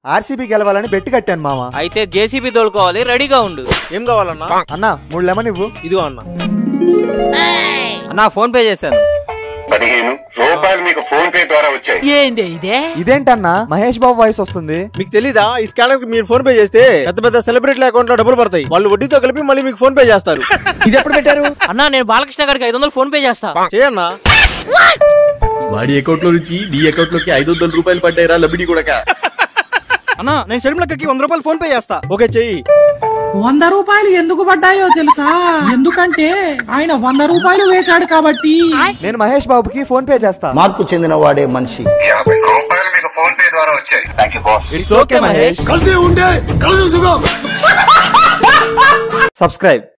RCB గెలవాలని బెట్టి కట్టాను మామ అయితే జేసీబీ తోలుకోవాలి రెడీగా ఉండు ఏం కావాలన్నా అన్న మూడు లెమన్ ఇవ్వు ఇదిగో అన్న అన్నా ఫోన్ పే చేశాను పదిహేను రూపాయలు మీకు ఫోన్ పే ద్వారా వచ్చాయి ఏంది ఇదే ఇదేంటన్నా మహేష్ బాబు వాయిస్ వస్తుంది మీకు తెలీదా ఈ స్కానర్ కి మీరు ఫోన్ పే చేస్తే పెద్ద పెద్ద సెలబ్రిటీల అకౌంట్ లో డబ్బులు పడతాయి వాళ్ళు వడ్డీతో కలిపి మళ్ళీ మీకు ఫోన్ పే చేస్తారు ఇది ఎప్పుడు పెట్టారు అన్నా నేను బాలకృష్ణ గారికి ఐదు వందలు ఫోన్ పే చేస్తా చేయన్నా వాడి అకౌంట్ లో నుంచి నీ అకౌంట్ లోకి ఐదు వందల రూపాయలు పడ్డాయిరా లబ్బిడి కూడా అన్నా నేను షర్మిలక్కకి వంద రూపాయలు ఫోన్ పే చేస్తా ఓకే చెయ్యి వంద రూపాయలు ఎందుకు పడ్డాయో తెలుసా ఎందుకంటే ఆయన వంద రూపాయలు వేశాడు కాబట్టి నేను మహేష్ బాబుకి ఫోన్ పే చేస్తా మార్పు చెందిన వాడే మనిషి యాభై రూపాయలు మీకు ఫోన్ పే ద్వారా వచ్చాయి thank you boss it's okay Mahesh subscribe